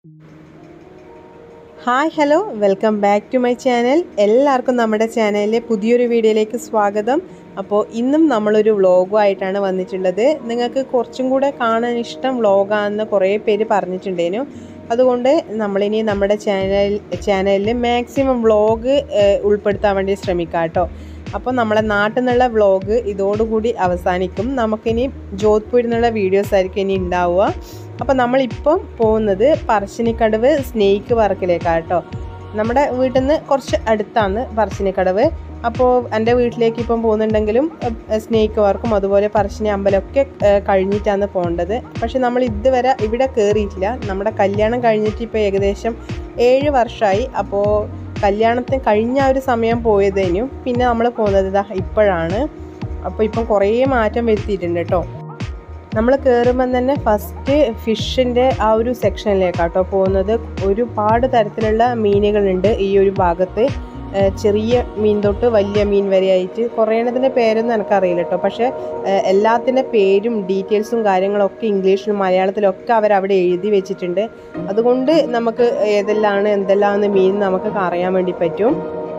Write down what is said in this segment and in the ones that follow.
hi hello welcome back to my channel എല്ലാവർക്കും നമ്മുടെ ചാനലിലെ പുതിയൊരു വീഡിയോയിലേക്ക് സ്വാഗതം അപ്പോൾ ഇന്നും നമ്മളൊരു വ്ളോഗുമായിട്ടാണ് വന്നിട്ടുള്ളത് നിങ്ങൾക്ക് കുറച്ചും കൂടെ കാണാൻ ഇഷ്ടം വ്ളോഗാണെന്ന് കുറേ പേര് പറഞ്ഞിട്ടുണ്ടേനു അതുകൊണ്ട് നമ്മളിനി നമ്മുടെ ചാനൽ ചാനലിൽ മാക്സിമം വ്ളോഗ് ഉൾപ്പെടുത്താൻ വേണ്ടി ശ്രമിക്കാം കേട്ടോ അപ്പോൾ നമ്മളെ നാട്ടിൽ നിന്നുള്ള വ്ളോഗ് ഇതോടുകൂടി അവസാനിക്കും നമുക്കിനി ജോധ്പൂരിൽ നിന്നുള്ള വീഡിയോസ് ആയിരിക്കും ഇനി ഉണ്ടാവുക അപ്പോൾ നമ്മളിപ്പം പോകുന്നത് പറശ്ശിനിക്കടവ് സ്നേക്ക് വർക്കിലേക്കാണ് കേട്ടോ നമ്മുടെ വീട്ടിൽ നിന്ന് കുറച്ച് അടുത്താണ് പറശ്ശിനിക്കടവ് അപ്പോൾ എൻ്റെ വീട്ടിലേക്ക് ഇപ്പം പോകുന്നുണ്ടെങ്കിലും സ്നേക്ക് വർക്കും അതുപോലെ പറശ്ശിനി അമ്പലമൊക്കെ കഴിഞ്ഞിട്ടാണ് പോകേണ്ടത് പക്ഷെ നമ്മൾ ഇതുവരെ ഇവിടെ കയറിയിട്ടില്ല നമ്മുടെ കല്യാണം കഴിഞ്ഞിട്ട് ഇപ്പോൾ ഏകദേശം ഏഴ് വർഷമായി അപ്പോൾ കല്യാണത്തിന് കഴിഞ്ഞ ഒരു സമയം പോയതേനു പിന്നെ നമ്മൾ പോകുന്നത് ഇതാ ഇപ്പോഴാണ് അപ്പോൾ ഇപ്പം കുറേ മാറ്റം വരുത്തിയിട്ടുണ്ട് കേട്ടോ നമ്മൾ കയറുമ്പം തന്നെ ഫസ്റ്റ് ഫിഷിൻ്റെ ആ ഒരു സെക്ഷനിലേക്കാട്ടോ പോകുന്നത് ഒരുപാട് തരത്തിലുള്ള മീനുകളുണ്ട് ഈ ഒരു ഭാഗത്ത് ചെറിയ മീൻ തൊട്ട് വലിയ മീൻ വരെ ആയിട്ട് കുറേണതിൻ്റെ പേരൊന്നും എനിക്കറിയില്ല കേട്ടോ പക്ഷേ എല്ലാത്തിൻ്റെ പേരും ഡീറ്റെയിൽസും കാര്യങ്ങളൊക്കെ ഇംഗ്ലീഷിലും മലയാളത്തിലൊക്കെ അവരവിടെ എഴുതി വെച്ചിട്ടുണ്ട് അതുകൊണ്ട് നമുക്ക് ഏതെല്ലാമാണ് എന്തെല്ലാമാണ് മീൻ നമുക്ക് അറിയാൻ വേണ്ടി പറ്റും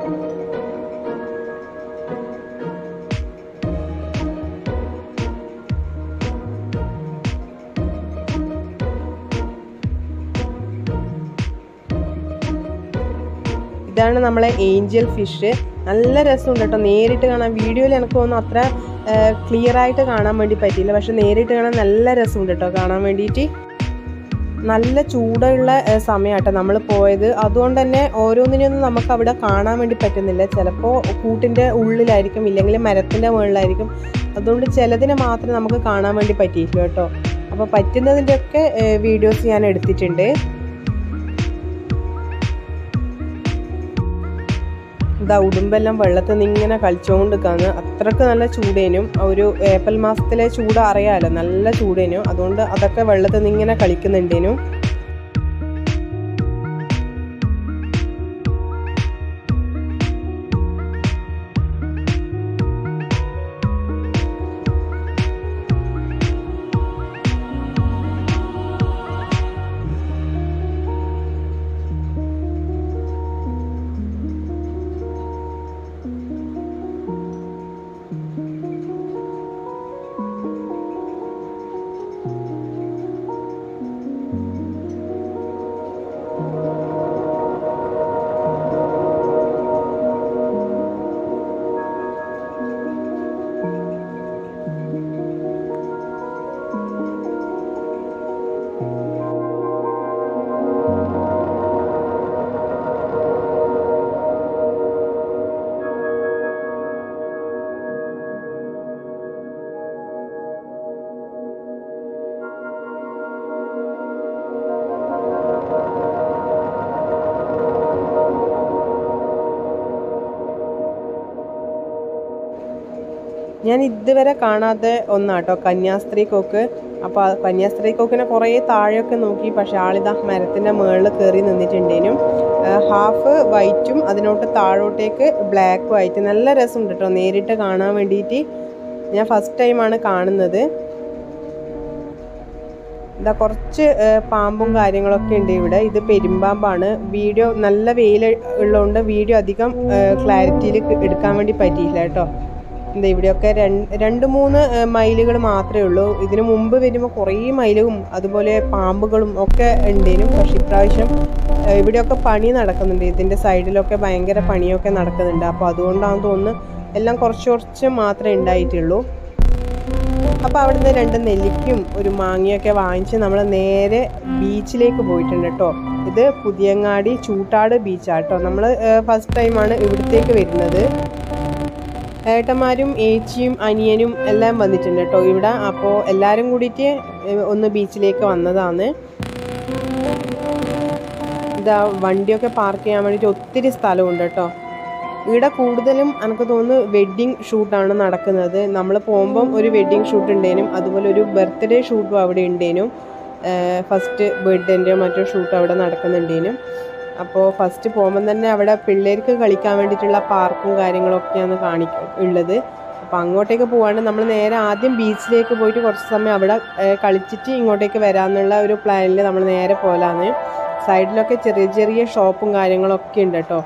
ഇതാണ് നമ്മളെ ഏഞ്ചൽ ഫിഷ് നല്ല രസമുണ്ട് കേട്ടോ നേരിട്ട് കാണാൻ വീഡിയോയിൽ എനിക്ക് തോന്നുന്നു അത്ര ക്ലിയർ ആയിട്ട് കാണാൻ വേണ്ടി പറ്റിയില്ല പക്ഷെ നേരിട്ട് കാണാൻ നല്ല രസമുണ്ട് കേട്ടോ കാണാൻ വേണ്ടിയിട്ട് നല്ല ചൂടുള്ള സമയമാട്ടോ നമ്മൾ പോയത് അതുകൊണ്ട് തന്നെ ഓരോന്നിനെയൊന്നും നമുക്ക് അവിടെ കാണാൻ വേണ്ടി പറ്റുന്നില്ല ചിലപ്പോൾ കൂട്ടിൻ്റെ ഉള്ളിലായിരിക്കും ഇല്ലെങ്കിൽ മരത്തിൻ്റെ മുകളിലായിരിക്കും അതുകൊണ്ട് ചിലതിനെ മാത്രമേ നമുക്ക് കാണാൻ വേണ്ടി പറ്റിയില്ല കേട്ടോ അപ്പോൾ പറ്റുന്നതിൻ്റെയൊക്കെ വീഡിയോസ് ഞാൻ എടുത്തിട്ടുണ്ട് ഇതാ ഉടുമ്പെല്ലാം വെള്ളത്തിൽ നിന്ന് ഇങ്ങനെ കളിച്ചുകൊണ്ട് നിൽക്കാന്ന് അത്രക്ക് നല്ല ചൂടേനും ഒരു ഏപ്രിൽ മാസത്തിലെ ചൂട് അറിയാമല്ലോ നല്ല ചൂടേനും അതുകൊണ്ട് അതൊക്കെ വെള്ളത്തിൽ നിന്ന് ഇങ്ങനെ കളിക്കുന്നുണ്ടേനും ഞാൻ ഇതുവരെ കാണാത്ത ഒന്നാട്ടോ കന്യാസ്ത്രീ കോക്ക് അപ്പോൾ കന്യാസ്ത്രീ കോക്കിനെ കുറേ താഴെയൊക്കെ നോക്കി പക്ഷെ ആളിതാ മരത്തിൻ്റെ മുകളിൽ കയറി നിന്നിട്ടുണ്ടേനും ഹാഫ് വൈറ്റും അതിനോട്ട് താഴോട്ടേക്ക് ബ്ലാക്കും ആയിട്ട് നല്ല രസമുണ്ട് കേട്ടോ നേരിട്ട് കാണാൻ വേണ്ടിയിട്ട് ഞാൻ ഫസ്റ്റ് ടൈമാണ് കാണുന്നത് ഇതാ കുറച്ച് പാമ്പും കാര്യങ്ങളൊക്കെ ഉണ്ട് ഇവിടെ ഇത് പെരുമ്പാമ്പാണ് വീഡിയോ നല്ല വെയിൽ ഉള്ളതുകൊണ്ട് വീഡിയോ അധികം ക്ലാരിറ്റിയിൽ എടുക്കാൻ വേണ്ടി പറ്റിയില്ല കേട്ടോ എന്താ ഇവിടെയൊക്കെ രണ്ട് രണ്ട് മൂന്ന് മൈലുകൾ മാത്രമേ ഉള്ളൂ ഇതിനു മുമ്പ് വരുമ്പോൾ കുറേ മൈലും അതുപോലെ പാമ്പുകളും ഒക്കെ ഉണ്ടേനും പക്ഷെ ഇപ്രാവശ്യം ഇവിടെയൊക്കെ പണി നടക്കുന്നുണ്ട് ഇതിൻ്റെ സൈഡിലൊക്കെ ഭയങ്കര പണിയൊക്കെ നടക്കുന്നുണ്ട് അപ്പോൾ അതുകൊണ്ടാണെന്ന് തോന്നുന്നു എല്ലാം കുറച്ച് കുറച്ച് മാത്രമേ ഉണ്ടായിട്ടുള്ളൂ അപ്പോൾ അവിടുന്ന് രണ്ട് നെല്ലിക്കും ഒരു മാങ്ങയൊക്കെ വാങ്ങിച്ച് നമ്മൾ നേരെ ബീച്ചിലേക്ക് പോയിട്ടുണ്ട് കേട്ടോ ഇത് പുതിയങ്ങാടി ചൂട്ടാട് ബീച്ചാട്ടോ നമ്മൾ ഫസ്റ്റ് ടൈമാണ് ഇവിടത്തേക്ക് വരുന്നത് ഏട്ടന്മാരും ഏച്ചിയും അനിയനും എല്ലാം വന്നിട്ടുണ്ട് കേട്ടോ ഇവിടെ അപ്പോൾ എല്ലാവരും കൂടിയിട്ട് ഒന്ന് ബീച്ചിലേക്ക് വന്നതാണ് ഇതാ വണ്ടിയൊക്കെ പാർക്ക് ചെയ്യാൻ വേണ്ടിയിട്ട് ഒത്തിരി സ്ഥലമുണ്ട് കേട്ടോ ഇവിടെ കൂടുതലും എനിക്ക് തോന്നുന്നു വെഡ്ഡിങ് ഷൂട്ടാണ് നടക്കുന്നത് നമ്മൾ പോകുമ്പം ഒരു വെഡ്ഡിങ് ഷൂട്ട് ഉണ്ടേനും അതുപോലെ ഒരു ബർത്ത്ഡേ ഷൂട്ടും അവിടെ ഉണ്ടേനും ഫസ്റ്റ് ബർത്ത്ഡേൻ്റെ മറ്റോ ഷൂട്ട് അവിടെ നടക്കുന്നുണ്ടേനും അപ്പോൾ ഫസ്റ്റ് പോകുമ്പം തന്നെ അവിടെ പിള്ളേർക്ക് കളിക്കാൻ വേണ്ടിയിട്ടുള്ള പാർക്കും കാര്യങ്ങളൊക്കെയാണ് കാണിക്ക ഉള്ളത് അപ്പോൾ അങ്ങോട്ടേക്ക് പോകാണ്ട് നമ്മൾ നേരെ ആദ്യം ബീച്ചിലേക്ക് പോയിട്ട് കുറച്ച് സമയം അവിടെ കളിച്ചിട്ട് ഇങ്ങോട്ടേക്ക് വരാമെന്നുള്ള ഒരു പ്ലാനിൽ നമ്മൾ നേരെ പോലാന്ന് സൈഡിലൊക്കെ ചെറിയ ചെറിയ ഷോപ്പും കാര്യങ്ങളൊക്കെ ഉണ്ട് കേട്ടോ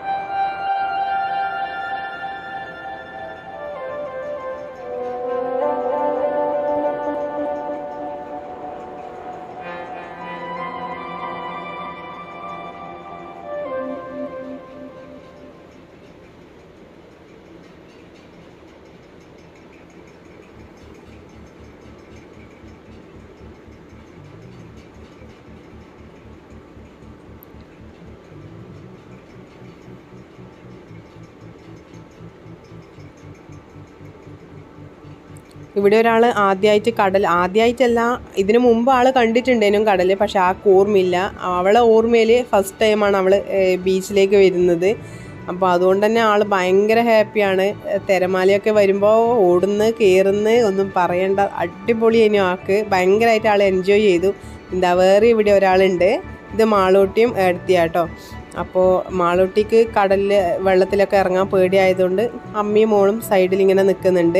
ഇവിടെ ഒരാൾ ആദ്യമായിട്ട് കടൽ ആദ്യമായിട്ടല്ല ഇതിനു മുമ്പ് ആൾ കണ്ടിട്ടുണ്ടേനും കടൽ പക്ഷെ ആ ഓർമ്മയില്ല അവളെ ഓർമ്മയിൽ ഫസ്റ്റ് ടൈമാണ് അവൾ ബീച്ചിലേക്ക് വരുന്നത് അപ്പോൾ അതുകൊണ്ട് തന്നെ ആൾ ഭയങ്കര ഹാപ്പിയാണ് തിരമാലയൊക്കെ വരുമ്പോൾ ഓടുന്ന് കയറുന്ന് ഒന്നും പറയണ്ട അടിപൊളി ഇനി ആൾക്ക് ഭയങ്കരമായിട്ട് ആൾ എൻജോയ് ചെയ്തു എന്താ വേറെ ഇവിടെ ഒരാളുണ്ട് ഇത് മാളൂട്ടിയും എടുത്തിയാട്ടോ അപ്പോൾ മാളൂട്ടിക്ക് കടലിൽ വെള്ളത്തിലൊക്കെ ഇറങ്ങാൻ പേടിയായതുകൊണ്ട് അമ്മയും മോളും സൈഡിൽ ഇങ്ങനെ നിൽക്കുന്നുണ്ട്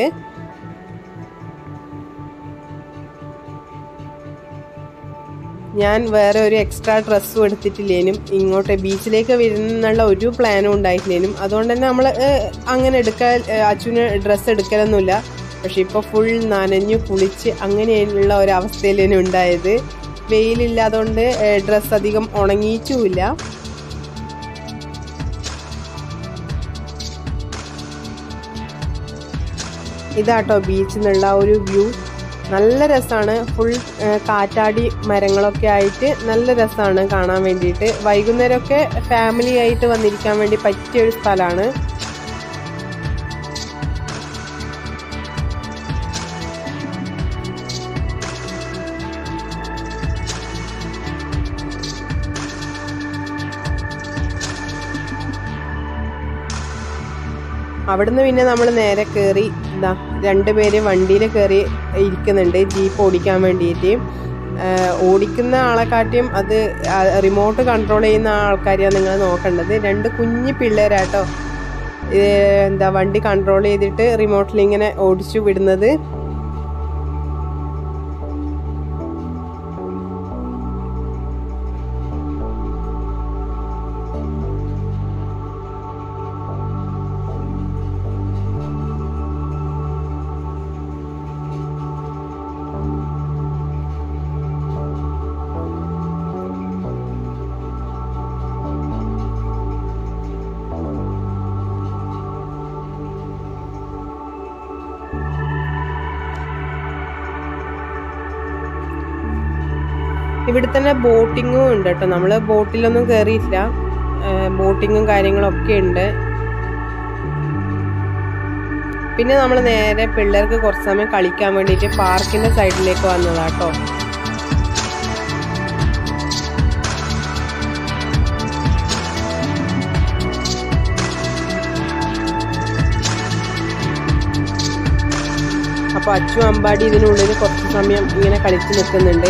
ഞാൻ വേറെ ഒരു എക്സ്ട്രാ ഡ്രസ്സും എടുത്തിട്ടില്ലേനും ഇങ്ങോട്ട് ബീച്ചിലേക്ക് വരുന്നുള്ള ഒരു പ്ലാനും ഉണ്ടായിട്ടില്ലേനും അതുകൊണ്ട് തന്നെ നമ്മൾ അങ്ങനെ എടുക്കാൻ അച്ഛന് ഡ്രസ്സ് എടുക്കലൊന്നുമില്ല പക്ഷെ ഇപ്പോൾ ഫുൾ നനഞ്ഞു കുളിച്ച് അങ്ങനെയുള്ള ഒരു അവസ്ഥയിലേനും ഉണ്ടായത് വെയിലില്ലാതുകൊണ്ട് ഡ്രസ്സ് അധികം ഉണങ്ങിയിട്ടുമില്ല ഇതാട്ടോ ബീച്ചിൽ നിന്നുള്ള ഒരു വ്യൂ നല്ല രസമാണ് ഫുൾ കാറ്റാടി മരങ്ങളൊക്കെ ആയിട്ട് നല്ല രസമാണ് കാണാൻ വേണ്ടിയിട്ട് വൈകുന്നേരമൊക്കെ ഫാമിലി ആയിട്ട് വന്നിരിക്കാൻ വേണ്ടി പറ്റിയ ഒരു സ്ഥലമാണ് അവിടുന്ന് പിന്നെ നമ്മൾ നേരെ കയറി എന്താ രണ്ടുപേര് വണ്ടിയിൽ കയറി ഇരിക്കുന്നുണ്ട് ജീപ്പ് ഓടിക്കാൻ വേണ്ടിയിട്ട് ഓടിക്കുന്ന ആളെക്കാട്ടിയും അത് റിമോട്ട് കൺട്രോൾ ചെയ്യുന്ന ആൾക്കാരെയാണ് നിങ്ങൾ നോക്കേണ്ടത് രണ്ട് കുഞ്ഞു പിള്ളേരാട്ടോ എന്താ വണ്ടി കൺട്രോൾ ചെയ്തിട്ട് റിമോട്ടിൽ ഇങ്ങനെ ഓടിച്ചു വിടുന്നത് ഇവിടെ തന്നെ ബോട്ടിങ്ങും ഉണ്ട് കേട്ടോ നമ്മൾ ബോട്ടിലൊന്നും കയറിയിട്ടില്ല ബോട്ടിങ്ങും കാര്യങ്ങളൊക്കെ ഉണ്ട് പിന്നെ നമ്മൾ നേരെ പിള്ളേർക്ക് കുറച്ച് സമയം കളിക്കാൻ വേണ്ടിയിട്ട് പാർക്കിന്റെ സൈഡിലേക്ക് വന്നതാട്ടോ അപ്പോൾ അച്ചു അമ്പാടി ഇതിനുള്ളിൽ കുറച്ച് സമയം ഇങ്ങനെ കളിച്ച് നിൽക്കുന്നുണ്ട്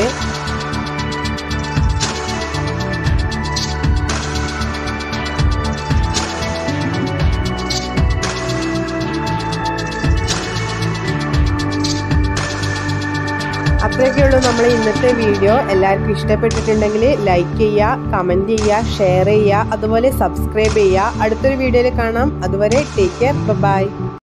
അത്രയൊക്കെയുള്ളൂ നമ്മൾ ഇന്നത്തെ വീഡിയോ എല്ലാവർക്കും ഇഷ്ടപ്പെട്ടിട്ടുണ്ടെങ്കിൽ ലൈക്ക് ചെയ്യുക കമൻറ്റ് ചെയ്യുക ഷെയർ ചെയ്യുക അതുപോലെ സബ്സ്ക്രൈബ് ചെയ്യുക അടുത്തൊരു വീഡിയോയിൽ കാണാം അതുവരെ ടേക്ക് കെയർ ബൈ